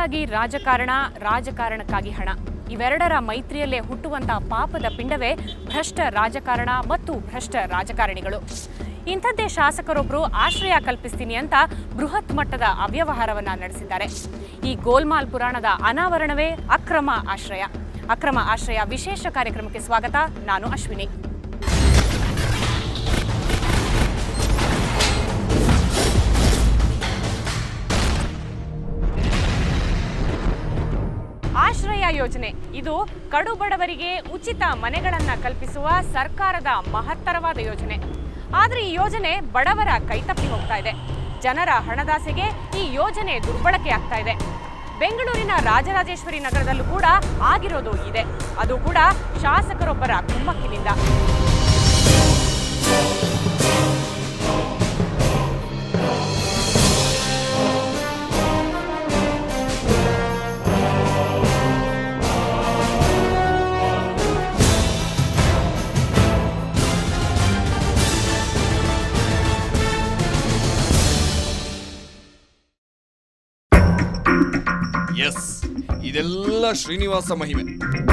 ಹಣಕ್ಕಾಗಿ ರಾಜಕಾರಣ ರಾಜಕಾರಣಕ್ಕಾಗಿ ಹಣ ಇವೆರಡರ ಮೈತ್ರಿಯಲ್ಲೇ ಹುಟ್ಟುವಂತಹ ಪಾಪದ ಪಿಂಡವೇ ಭ್ರಷ್ಟ ರಾಜಕಾರಣ ಮತ್ತು ಭ್ರಷ್ಟ ರಾಜಕಾರಣಿಗಳು ಇಂಥದ್ದೇ ಶಾಸಕರೊಬ್ಬರು ಆಶ್ರಯ ಕಲ್ಪಿಸ್ತೀನಿ ಅಂತ ಬೃಹತ್ ಮಟ್ಟದ ಅವ್ಯವಹಾರವನ್ನ ನಡೆಸಿದ್ದಾರೆ ಈ ಗೋಲ್ಮಾಲ್ ಪುರಾಣದ ಅನಾವರಣವೇ ಅಕ್ರಮ ಆಶ್ರಯ ಅಕ್ರಮ ಆಶ್ರಯ ವಿಶೇಷ ಕಾರ್ಯಕ್ರಮಕ್ಕೆ ಸ್ವಾಗತ ನಾನು ಅಶ್ವಿನಿ ಆಶ್ರಯ ಯೋಜನೆ ಇದು ಕಡು ಬಡವರಿಗೆ ಉಚಿತ ಮನೆಗಳನ್ನ ಕಲ್ಪಿಸುವ ಸರ್ಕಾರದ ಮಹತ್ತರವಾದ ಯೋಜನೆ ಆದ್ರೆ ಈ ಯೋಜನೆ ಬಡವರ ಕೈತಪ್ಪಿ ಹೋಗ್ತಾ ಇದೆ ಜನರ ಹಣದಾಸೆಗೆ ಈ ಯೋಜನೆ ದುರ್ಬಳಕೆ ಆಗ್ತಾ ಇದೆ ಬೆಂಗಳೂರಿನ ರಾಜರಾಜೇಶ್ವರಿ ನಗರದಲ್ಲೂ ಕೂಡ ಆಗಿರೋದು ಇದೆ ಅದು ಕೂಡ ಶಾಸಕರೊಬ್ಬರ ಕುಮ್ಮಕ್ಕಿನಿಂದ ಎಸ್ ಇದೆಲ್ಲ ಶ್ರೀನಿವಾಸ ಮಹಿಮೆ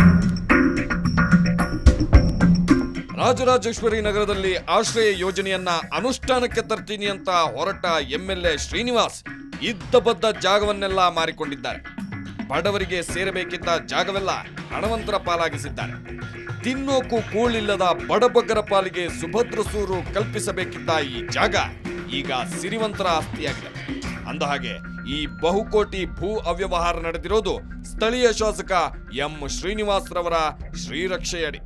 ರಾಜರಾಜೇಶ್ವರಿ ನಗರದಲ್ಲಿ ಆಶ್ರಯ ಯೋಜನೆಯನ್ನ ಅನುಷ್ಠಾನಕ್ಕೆ ತರ್ತೀನಿ ಅಂತ ಹೊರಟ ಎಂಎಲ್ಎ ಶ್ರೀನಿವಾಸ್ ಇದ್ದ ಬದ್ದ ಜಾಗವನ್ನೆಲ್ಲ ಮಾರಿಕೊಂಡಿದ್ದಾರೆ ಬಡವರಿಗೆ ಸೇರಬೇಕಿದ್ದ ಜಾಗವೆಲ್ಲ ಹಣವಂತರ ಪಾಲಾಗಿಸಿದ್ದಾರೆ ತಿನ್ನೋಕು ಕೂಳಿಲ್ಲದ ಬಡಬಗ್ಗರ ಪಾಲಿಗೆ ಸುಭದ್ರ ಸೂರು ಕಲ್ಪಿಸಬೇಕಿದ್ದ ಈ ಜಾಗ ಈಗ ಸಿರಿವಂತರ ಆಸ್ತಿಯಾಗಿದೆ ಅಂದಹಾಗೆ ಈ ಬಹುಕೋಟಿ ಭೂ ಅವ್ಯವಹಾರ ನಡೆದಿರೋದು ಸ್ಥಳೀಯ ಶಾಸಕ ಎಂ ಶ್ರೀನಿವಾಸ್ ರವರ ಶ್ರೀರಕ್ಷೆಯಡಿ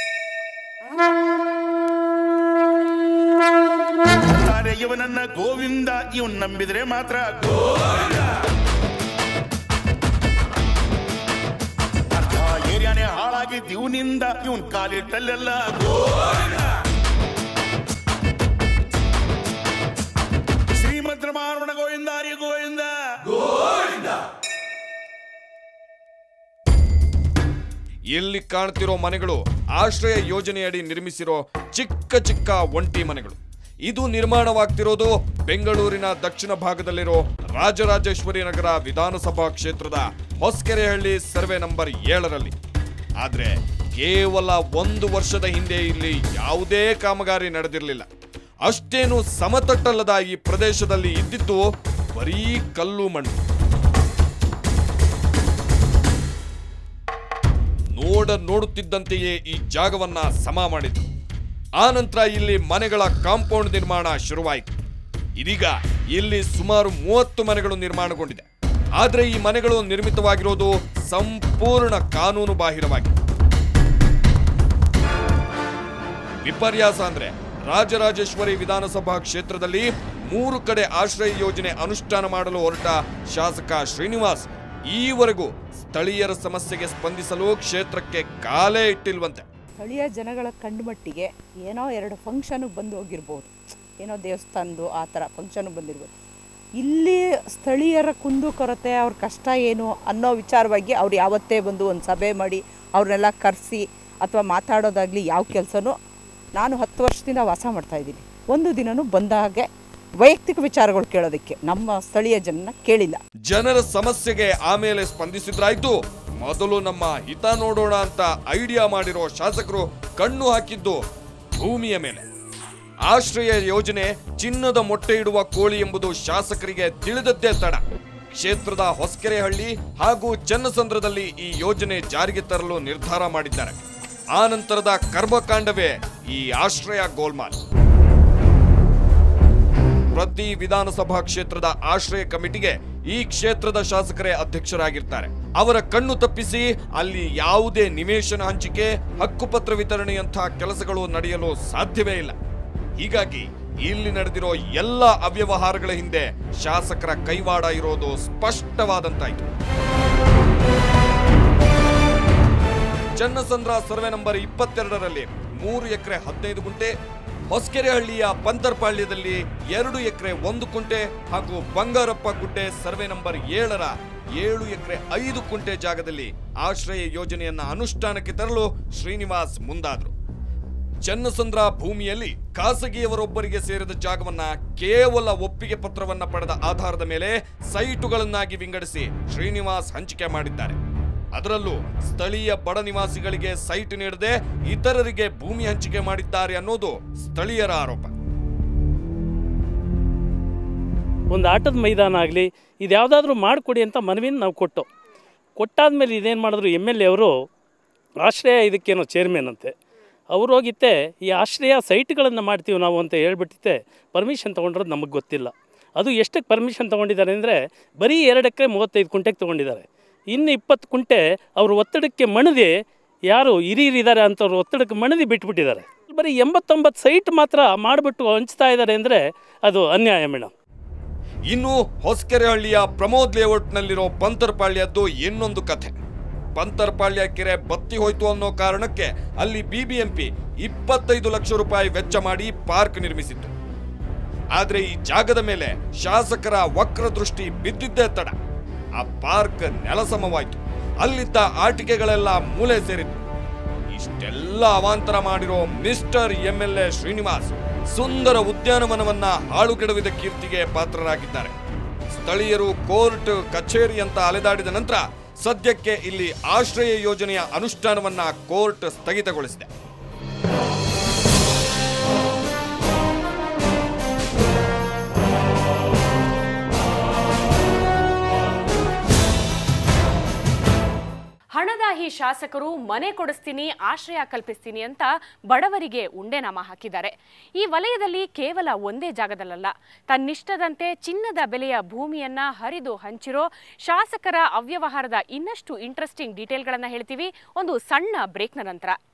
ಅರೆ ಇವನನ್ನ ಗೋವಿಂದ ಇವನ್ ನಂಬಿದ್ರೆ ಮಾತ್ರ ಗೋವಿಂದ. ಅರ್ಧ ಏರಿಯಾನೇ ಹಾಳಾಗಿದ್ದು ಇವನಿಂದ ಇವನ್ ಕಾಲಿಟ್ಟಲ್ಲೆಲ್ಲ ಗೋವಿಂದ. ಶ್ರೀಮಂತರ ಮಾರಣ ಗೋವಿಂದ ಹರಿ ಗೋವಿಂದ ಇಲ್ಲಿ ಕಾಣ್ತಿರೋ ಮನೆಗಳು ಆಶ್ರಯ ಯೋಜನೆಯಡಿ ನಿರ್ಮಿಸಿರೋ ಚಿಕ್ಕ ಚಿಕ್ಕ ಒಂಟಿ ಮನೆಗಳು ಇದು ನಿರ್ಮಾಣವಾಗ್ತಿರೋದು ಬೆಂಗಳೂರಿನ ದಕ್ಷಿಣ ಭಾಗದಲ್ಲಿರೋ ರಾಜರಾಜೇಶ್ವರಿ ನಗರ ವಿಧಾನಸಭಾ ಕ್ಷೇತ್ರದ ಹೊಸಕೆರೆಹಳ್ಳಿ ಸರ್ವೆ ನಂಬರ್ ಏಳರಲ್ಲಿ ಆದ್ರೆ ಕೇವಲ ಒಂದು ವರ್ಷದ ಹಿಂದೆ ಇಲ್ಲಿ ಯಾವುದೇ ಕಾಮಗಾರಿ ನಡೆದಿರಲಿಲ್ಲ ಅಷ್ಟೇನು ಸಮತಟ್ಟಲ್ಲದ ಈ ಪ್ರದೇಶದಲ್ಲಿ ಇದ್ದಿದ್ದು ಬರೀ ಕಲ್ಲು ಮಣ್ಣು ನೋಡ ನೋಡುತ್ತಿದ್ದಂತೆಯೇ ಈ ಜಾಗವನ್ನ ಸಮ ಮಾಡಿದ್ರು ಆ ನಂತರ ಇಲ್ಲಿ ಮನೆಗಳ ಕಾಂಪೌಂಡ್ ನಿರ್ಮಾಣ ಶುರುವಾಯಿತು ಇದೀಗ ಇಲ್ಲಿ ಸುಮಾರು ಮೂವತ್ತು ಮನೆಗಳು ನಿರ್ಮಾಣಗೊಂಡಿದೆ ಆದ್ರೆ ಈ ಮನೆಗಳು ನಿರ್ಮಿತವಾಗಿರೋದು ಸಂಪೂರ್ಣ ಕಾನೂನು ಬಾಹಿರವಾಗಿ ವಿಪರ್ಯಾಸ ಅಂದ್ರೆ ರಾಜರಾಜೇಶ್ವರಿ ವಿಧಾನಸಭಾ ಕ್ಷೇತ್ರದಲ್ಲಿ ಮೂರು ಕಡೆ ಆಶ್ರಯ ಯೋಜನೆ ಅನುಷ್ಠಾನ ಮಾಡಲು ಹೊರಟ ಶಾಸಕ ಶ್ರೀನಿವಾಸ್ ಈವರೆಗೂ ಸ್ಥಳೀಯರ ಸಮಸ್ಯೆಗೆ ಸ್ಪಂದಿಸಲು ಕ್ಷೇತ್ರಕ್ಕೆ ಕಾಲೇ ಇಟ್ಟಿಲ್ವಂತೆ ಸ್ಥಳೀಯ ಜನಗಳ ಕಂಡುಮಟ್ಟಿಗೆ ಏನೋ ಎರಡು ಫಂಕ್ಷನ್ ಬಂದು ಹೋಗಿರ್ಬೋದು ಏನೋ ದೇವಸ್ಥಾನದ್ದು ಆ ಥರ ಫಂಕ್ಷನ್ ಬಂದಿರ್ಬೋದು ಇಲ್ಲಿ ಸ್ಥಳೀಯರ ಕುಂದು ಕೊರತೆ ಅವ್ರ ಕಷ್ಟ ಏನು ಅನ್ನೋ ವಿಚಾರವಾಗಿ ಅವ್ರು ಯಾವತ್ತೇ ಬಂದು ಒಂದು ಸಭೆ ಮಾಡಿ ಅವ್ರನ್ನೆಲ್ಲ ಕರೆಸಿ ಅಥವಾ ಮಾತಾಡೋದಾಗಲಿ ಯಾವ ಕೆಲಸನೂ ನಾನು ಹತ್ತು ವರ್ಷದಿಂದ ವಾಸ ಮಾಡ್ತಾಯಿದ್ದೀನಿ ಒಂದು ದಿನನೂ ಬಂದಾಗೆ ವೈಯಕ್ತಿಕ ವಿಚಾರಗಳು ಕೇಳೋದಕ್ಕೆ ನಮ್ಮ ಸ್ಥಳೀಯ ಜನನ ಕೇಳಿಲ್ಲ ಜನರ ಸಮಸ್ಯೆಗೆ ಆಮೇಲೆ ಸ್ಪಂದಿಸಿದ್ರಾಯ್ತು ಮೊದಲು ನಮ್ಮ ಹಿತ ನೋಡೋಣ ಅಂತ ಐಡಿಯಾ ಮಾಡಿರೋ ಶಾಸಕರು ಕಣ್ಣು ಹಾಕಿದ್ದು ಭೂಮಿಯ ಮೇಲೆ ಆಶ್ರಯ ಯೋಜನೆ ಚಿನ್ನದ ಮೊಟ್ಟೆ ಇಡುವ ಕೋಳಿ ಎಂಬುದು ಶಾಸಕರಿಗೆ ತಿಳಿದದ್ದೇ ತಡ ಕ್ಷೇತ್ರದ ಹೊಸಕೆರೆಹಳ್ಳಿ ಹಾಗೂ ಚನ್ನಸಂದ್ರದಲ್ಲಿ ಈ ಯೋಜನೆ ಜಾರಿಗೆ ತರಲು ನಿರ್ಧಾರ ಮಾಡಿದ್ದಾರೆ ಆ ನಂತರದ ಕರ್ಮಕಾಂಡವೇ ಈ ಆಶ್ರಯ ಗೋಲ್ಮಾಲ್ ಪ್ರತಿ ವಿಧಾನಸಭಾ ಕ್ಷೇತ್ರದ ಆಶ್ರಯ ಕಮಿಟಿಗೆ ಈ ಕ್ಷೇತ್ರದ ಶಾಸಕರೇ ಅಧ್ಯಕ್ಷರಾಗಿರ್ತಾರೆ ಅವರ ಕಣ್ಣು ತಪ್ಪಿಸಿ ಅಲ್ಲಿ ಯಾವುದೇ ನಿವೇಶನ ಹಂಚಿಕೆ ಹಕ್ಕುಪತ್ರ ವಿತರಣೆಯಂತಹ ಕೆಲಸಗಳು ನಡೆಯಲು ಸಾಧ್ಯವೇ ಇಲ್ಲ ಹೀಗಾಗಿ ಇಲ್ಲಿ ನಡೆದಿರೋ ಎಲ್ಲ ಅವ್ಯವಹಾರಗಳ ಹಿಂದೆ ಶಾಸಕರ ಕೈವಾಡ ಇರೋದು ಸ್ಪಷ್ಟವಾದಂತಾಯಿತು ಚನ್ನಸಂದ್ರ ಸರ್ವೆ ನಂಬರ್ ಇಪ್ಪತ್ತೆರಡರಲ್ಲಿ ಮೂರು ಎಕರೆ ಹದಿನೈದು ಗುಂಟೆ ಹೊಸಕೆರೆಹಳ್ಳಿಯ ಪಂತರ್ಪಾಳ್ಯದಲ್ಲಿ ಎರಡು ಎಕರೆ ಒಂದು ಕುಂಟೆ ಹಾಗೂ ಬಂಗಾರಪ್ಪ ಗುಡ್ಡೆ ಸರ್ವೆ ನಂಬರ್ ಏಳರ ಏಳು ಎಕರೆ ಐದು ಕುಂಟೆ ಜಾಗದಲ್ಲಿ ಆಶ್ರಯ ಯೋಜನೆಯನ್ನ ಅನುಷ್ಠಾನಕ್ಕೆ ತರಲು ಶ್ರೀನಿವಾಸ್ ಮುಂದಾದ್ರು ಚನ್ನಸಂದ್ರ ಭೂಮಿಯಲ್ಲಿ ಖಾಸಗಿಯವರೊಬ್ಬರಿಗೆ ಸೇರಿದ ಜಾಗವನ್ನ ಕೇವಲ ಒಪ್ಪಿಗೆ ಪತ್ರವನ್ನ ಪಡೆದ ಆಧಾರದ ಮೇಲೆ ಸೈಟುಗಳನ್ನಾಗಿ ವಿಂಗಡಿಸಿ ಶ್ರೀನಿವಾಸ್ ಹಂಚಿಕೆ ಮಾಡಿದ್ದಾರೆ ಅದರಲ್ಲೂ ಸ್ಥಳೀಯ ಬಡ ನಿವಾಸಿಗಳಿಗೆ ಸೈಟ್ ನೀಡದೆ ಇತರರಿಗೆ ಭೂಮಿ ಹಂಚಿಕೆ ಮಾಡಿದ್ದಾರೆ ಅನ್ನೋದು ಸ್ಥಳೀಯರ ಆರೋಪ ಒಂದು ಆಟದ ಮೈದಾನ ಆಗಲಿ ಇದು ಯಾವುದಾದ್ರೂ ಮಾಡಿಕೊಡಿ ಅಂತ ಮನವಿನ ನಾವು ಕೊಟ್ಟು ಕೊಟ್ಟಾದ್ಮೇಲೆ ಇದೇನು ಮಾಡಿದ್ರು ಎಮ್ ಎಲ್ ಎ ಅವರು ಆಶ್ರಯ ಇದಕ್ಕೇನೋ ಚೇರ್ಮನ್ ಅಂತೆ ಅವ್ರು ಹೋಗಿತ್ತೆ ಈ ಆಶ್ರಯ ಸೈಟ್ಗಳನ್ನು ಮಾಡ್ತೀವಿ ನಾವು ಅಂತ ಹೇಳ್ಬಿಟ್ಟಿತ್ತೆ ಪರ್ಮಿಷನ್ ತೊಗೊಂಡಿರೋದು ನಮಗೆ ಗೊತ್ತಿಲ್ಲ ಅದು ಎಷ್ಟಕ್ಕೆ ಪರ್ಮಿಷನ್ ತೊಗೊಂಡಿದ್ದಾರೆ ಅಂದರೆ ಬರೀ ಎರಡು ಎಕರೆ ಮೂವತ್ತೈದು ಕುಂಟೆಗೆ ತೊಗೊಂಡಿದ್ದಾರೆ ಇನ್ನು ಇಪ್ಪತ್ತು ಕುಂಟೆ ಅವ್ರ ಒತ್ತಡಕ್ಕೆ ಮಣದಿ ಯಾರು ಹಿರಿಯರಿದ್ದಾರೆ ಅಂಥವ್ರು ಒತ್ತಡಕ್ಕೆ ಮಣದಿ ಬಿಟ್ಬಿಟ್ಟಿದ್ದಾರೆ ಬರೀ ಎಂಬತ್ತೊಂಬತ್ತು ಸೈಟ್ ಮಾತ್ರ ಮಾಡಿಬಿಟ್ಟು ಹಂಚ್ತಾ ಇದ್ದಾರೆ ಅಂದರೆ ಅದು ಅನ್ಯಾಯ ಮೇಡಮ್ ಇನ್ನು ಹೊಸಕೆರೆಹಳ್ಳಿಯ ಪ್ರಮೋದ್ ಲೇಔಟ್ನಲ್ಲಿರೋ ಪಂತರ್ಪಾಳ್ಯದ್ದು ಇನ್ನೊಂದು ಕಥೆ ಪಂತರ್ಪಾಳ್ಯ ಕೆರೆ ಬತ್ತಿ ಹೋಯ್ತು ಅನ್ನೋ ಕಾರಣಕ್ಕೆ ಅಲ್ಲಿ ಬಿಬಿಎಂಪಿ ಇಪ್ಪತ್ತೈದು ಲಕ್ಷ ರೂಪಾಯಿ ವೆಚ್ಚ ಮಾಡಿ ಪಾರ್ಕ್ ನಿರ್ಮಿಸಿತ್ತು ಆದ್ರೆ ಈ ಜಾಗದ ಮೇಲೆ ಶಾಸಕರ ವಕ್ರ ದೃಷ್ಟಿ ಬಿದ್ದಿದ್ದೇ ತಡ ಆ ಪಾರ್ಕ್ ನೆಲಸಮವಾಯ್ತು ಅಲ್ಲಿದ್ದ ಆಟಿಕೆಗಳೆಲ್ಲ ಮೂಲೆ ಸೇರಿತ್ತು ಇಷ್ಟೆಲ್ಲ ಅವಾಂತರ ಮಾಡಿರೋ mister M L A Srinivas ಸುಂದರ ಉದ್ಯಾನವನವನ್ನ ಹಾಳುಗೆಡವಿದ ಕೀರ್ತಿಗೆ ಪಾತ್ರರಾಗಿದ್ದಾರೆ ಸ್ಥಳೀಯರು ಕೋರ್ಟ್ ಕಚೇರಿ ಅಂತ ಅಲೆದಾಡಿದ ನಂತರ ಸದ್ಯಕ್ಕೆ ಇಲ್ಲಿ ಆಶ್ರಯ ಯೋಜನೆಯ ಅನುಷ್ಠಾನವನ್ನ ಕೋರ್ಟ್ ಸ್ಥಗಿತಗೊಳಿಸಿದೆ ಹಣದಾಹಿ ಶಾಸಕರು ಮನೆ ಕೊಡಿಸ್ತೀನಿ ಆಶ್ರಯ ಕಲ್ಪಿಸ್ತೀನಿ ಅಂತ ಬಡವರಿಗೆ ಉಂಡೆನಾಮ ಹಾಕಿದ್ದಾರೆ ಈ ವಲಯದಲ್ಲಿ ಕೇವಲ ಒಂದೇ ಜಾಗದಲ್ಲಲ್ಲ ತನ್ನಿಷ್ಟದಂತೆ ಚಿನ್ನದ ಬೆಲೆಯ ಭೂಮಿಯನ್ನ ಹರಿದು ಹಂಚಿರೋ ಶಾಸಕರ ಅವ್ಯವಹಾರದ ಇನ್ನಷ್ಟು ಇಂಟ್ರೆಸ್ಟಿಂಗ್ ಡೀಟೇಲ್ಗಳನ್ನ ಹೇಳ್ತೀವಿ ಒಂದು ಸಣ್ಣ ಬ್ರೇಕ್ನ ನಂತರ